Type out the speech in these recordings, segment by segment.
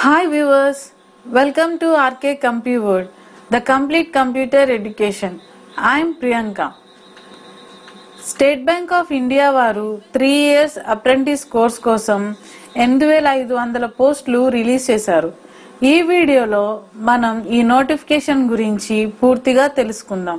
Hi viewers, welcome to RK CompuWorld, the complete computer education. I am Priyanka. State Bank of India వారు three years apprentice course కోసం ఎనిమిది వేల ఐదు వందల పోస్టులు రిలీజ్ చేశారు ఈ వీడియోలో మనం ఈ నోటిఫికేషన్ గురించి పూర్తిగా తెలుసుకుందాం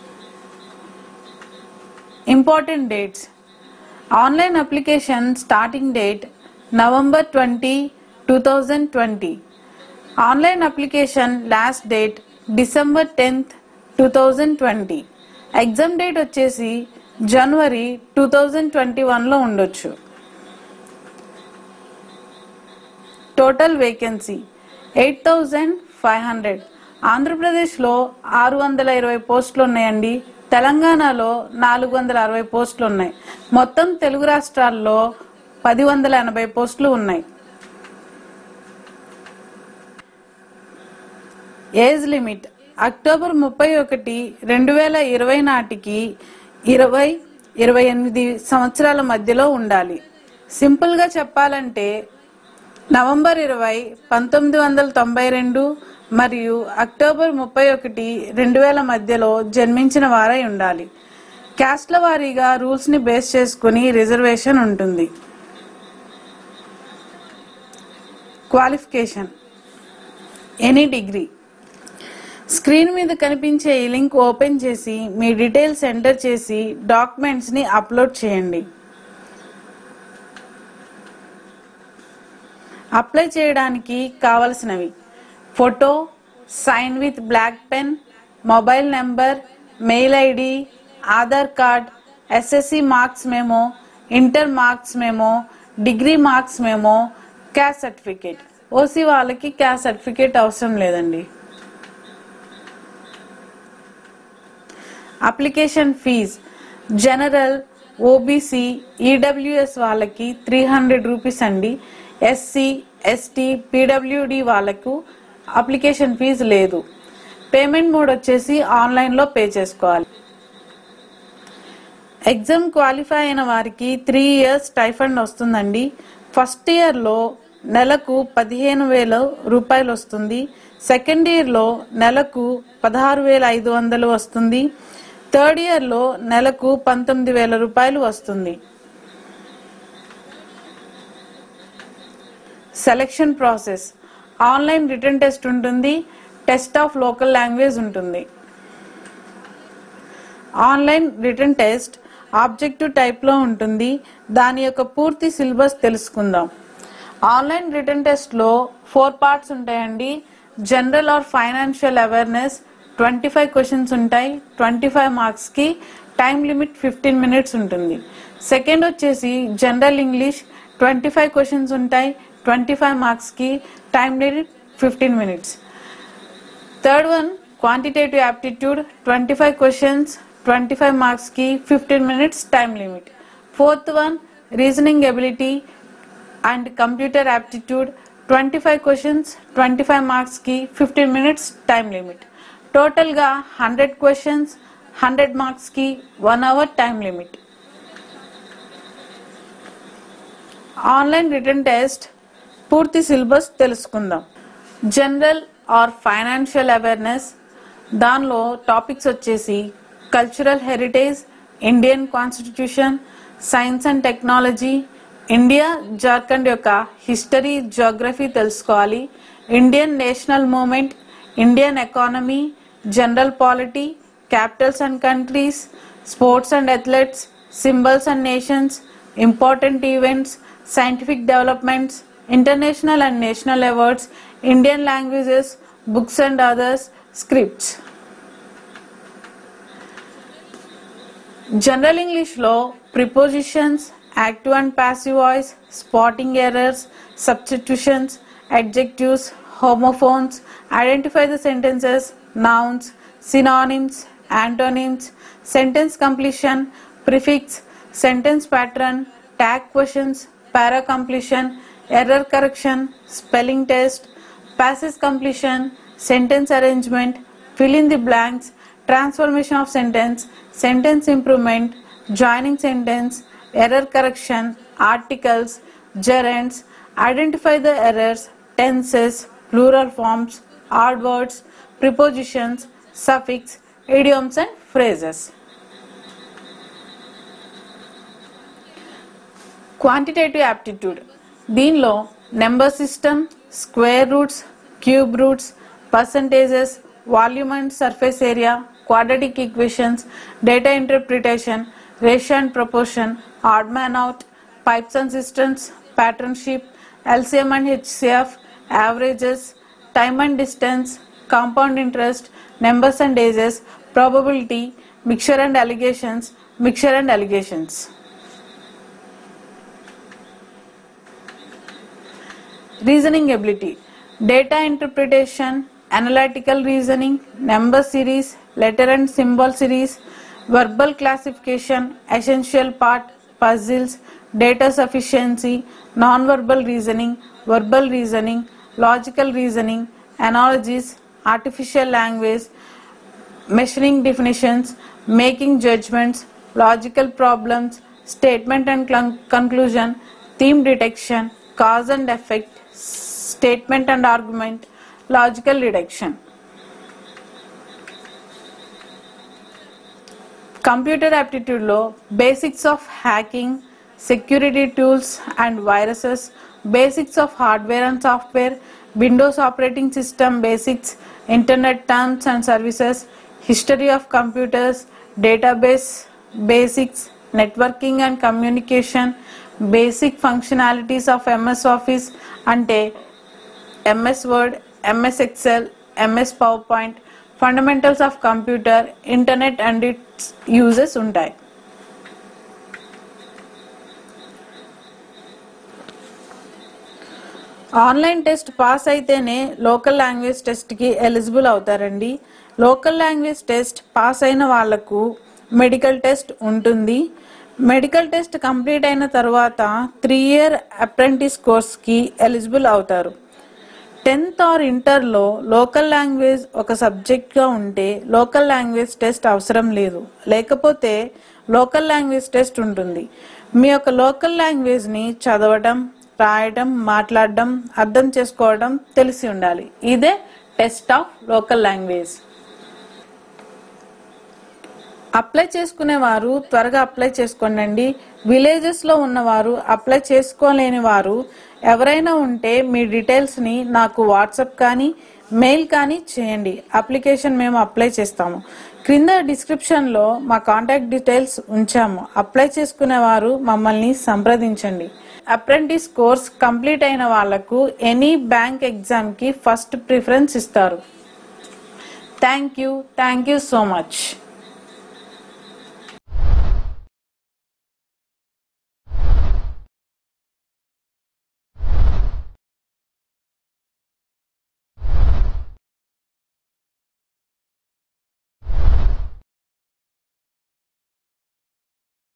important dates online application starting date November twenty two thousand twenty online application last date December tenth two thousand twenty exam date వచ్చేసి జనవరి టూ థౌజండ్ ట్వంటీ వన్లో ఉండొచ్చు total vacancy eight thousand five hundred ఆంధ్రప్రదేశ్లో ఆరు వందల ఇరవై పోస్టులు ఉన్నాయండి తెలంగాణలో నాలుగు వందల అరవై పోస్టులు ఉన్నాయి మొత్తం తెలుగు రాష్ట్రాల్లో పది వందల ఎనభై పోస్టులు ఉన్నాయి ఏజ్ లిమిట్ అక్టోబర్ ముప్పై ఒకటి రెండు వేల ఇరవై నాటికి ఇరవై ఇరవై ఎనిమిది సంవత్సరాల మధ్యలో ఉండాలి సింపుల్గా చెప్పాలంటే నవంబర్ ఇరవై పంతొమ్మిది వందల తొంభై రెండు మరియు అక్టోబర్ ముప్పై ఒకటి రెండు వేల మధ్యలో జన్మించిన వారై ఉండాలి క్యాస్ట్ల వారీగా రూల్స్ని బేస్ చేసుకుని రిజర్వేషన్ ఉంటుంది క్వాలిఫికేషన్ ఎనీ డిగ్రీ స్క్రీన్ మీద కనిపించే ఈ లింక్ ఓపెన్ చేసి మీ డీటెయిల్స్ ఎంటర్ చేసి డాక్యుమెంట్స్ని అప్లోడ్ చేయండి అప్లై చేయడానికి కావలసినవి photo sign with black pen mobile number mail ID Aadhaar card SSC marks memo inter marks memo degree marks memo caste certificate OC వాళ్ళకి caste certificate అవసరం లేదండి application fee general OBC EWS వాళ్ళకి three hundred rupees అండి SC ST PWD వాళ్ళకు application fee లేదు payment mode వచ్చేసి ఆన్లైన్లో pay చేసుకోవాలి ఎగ్జామ్ క్వాలిఫై అయిన వారికి త్రీ ఇయర్స్ స్టైఫండ్ వస్తుందండి ఫస్ట్ ఇయర్లో నెలకు పదిహేను వేల రూపాయలు వస్తుంది సెకండ్ ఇయర్లో నెలకు పదహారు వేల ఐదు వందలు వస్తుంది థర్డ్ ఇయర్లో నెలకు పంతొమ్మిది వేల రూపాయలు వస్తుంది selection process online written test ఉంటుంది టెస్ట్ ఆఫ్ లోకల్ లాంగ్వేజ్ ఉంటుంది ఆన్లైన్ రిటర్న్ టెస్ట్ ఆబ్జెక్టివ్ టైప్లో ఉంటుంది దాని యొక్క పూర్తి సిలబస్ తెలుసుకుందాం ఆన్లైన్ రిటర్న్ టెస్ట్లో ఫోర్ పార్ట్స్ ఉంటాయండి general or financial awareness twenty five questions ఉంటాయి ట్వంటీ ఫైవ్ మార్క్స్కి టైం లిమిట్ ఫిఫ్టీన్ మినిట్స్ ఉంటుంది సెకండ్ వచ్చేసి general English twenty five questions ఉంటాయి ట్వంటీ ఫైవ్ మార్క్స్కి time limit fifteen minutes third one quantitative aptitude twenty five questions twenty five మార్క్స్కి fifteen minutes time limit fourth one reasoning ability and computer aptitude twenty five questions twenty five మార్క్స్కి fifteen minutes time limit టోటల్గా hundred questions hundred మార్క్స్కి one hour time limit online written test పూర్తి syllabus తెలుసుకుందాం general or financial awareness దానిలో topics వచ్చేసి cultural heritage Indian constitution science and technology India Jharkhand యొక్క history geography తెలుసుకోవాలి Indian national movement Indian economy general polity capitals and countries sports and athletes symbols and nations important events scientific developments, international and national awards, Indian languages, books and others, scripts. General ఇంగ్లీష్లో prepositions active and passive voice spotting errors substitutions adjectives homophones identify the sentences nouns synonyms antonyms sentence completion prefix sentence pattern tag questions para completion, error correction, spelling test, passage completion, sentence arrangement, fill in the blanks, transformation of sentence, sentence improvement, joining sentence, error correction, articles, gerunds, identify the errors, tenses, plural forms, odd words, prepositions, suffix, idioms and phrases. Quantitative aptitude దీనిలో number system square roots cube roots percentages volume and surface area quadratic equations data interpretation ratio and proportion odd man out pipes and systems partnership LCM and HCF averages time and distance compound interest numbers and ages probability mixture and alligations mixture and alligations reasoning ability data interpretation analytical reasoning number series letter and symbol series verbal classification essential part puzzles data sufficiency non-verbal reasoning verbal reasoning logical reasoning analogies artificial language measuring definitions making judgments logical problems statement and clun- conclusion theme detection cause and effect statement and argument logical deduction computer యాప్టిట్యూడ్లో basics of hacking security tools and viruses basics of hardware and software Windows operating system basics internet terms and services history of computers database basics networking and communication basic functionalities of MS office అంటే MS Word MS Excel MS PowerPoint fundamentals of computer internet and its uses ఉంటాయి online test pass అయితేనే local language టెస్ట్కి eligible అవుతారండి local language test pass అయిన వాళ్లకు medical test ఉంటుంది medical test complete అయిన తర్వాత త్రీ ఇయర్ అప్రెంటిస్ కోర్స్కి ఎలిజిబుల్ అవుతారు టెన్త్ ఆర్ ఇంటర్లో లోకల్ లాంగ్వేజ్ ఒక సబ్జెక్ట్గా ఉంటే లోకల్ లాంగ్వేజ్ టెస్ట్ అవసరం లేదు లేకపోతే లోకల్ లాంగ్వేజ్ టెస్ట్ ఉంటుంది మీ యొక్క లోకల్ లాంగ్వేజ్ని చదవడం రాయడం మాట్లాడడం అర్థం చేసుకోవడం తెలిసి ఉండాలి ఇదే test of local language apply చేసుకునే వారు త్వరగా అప్లై చేసుకోండి విలేజెస్ లో ఉన్నవారు అప్లై చేసుకోలేని వారు ఎవరైనా ఉంటే మీ డీటెయిల్స్ ని నాకు వాట్సాప్ కానీ మెయిల్ కానీ చేయండి అప్లికేషన్ మేము అప్లై చేస్తాము క్రింద డిస్క్రిప్షన్ లో మా కాంటాక్ట్ డీటెయిల్స్ ఉంచాము అప్లై చేసుకునే వారు మమ్మల్ని సంప్రదించండి అప్రెంటిస్ కోర్స్ కంప్లీట్ అయిన వాళ్లకు ఎనీ బ్యాంక్ ఎగ్జామ్ కి ఫస్ట్ ప్రిఫరెన్స్ ఇస్తారు thank you thank you so much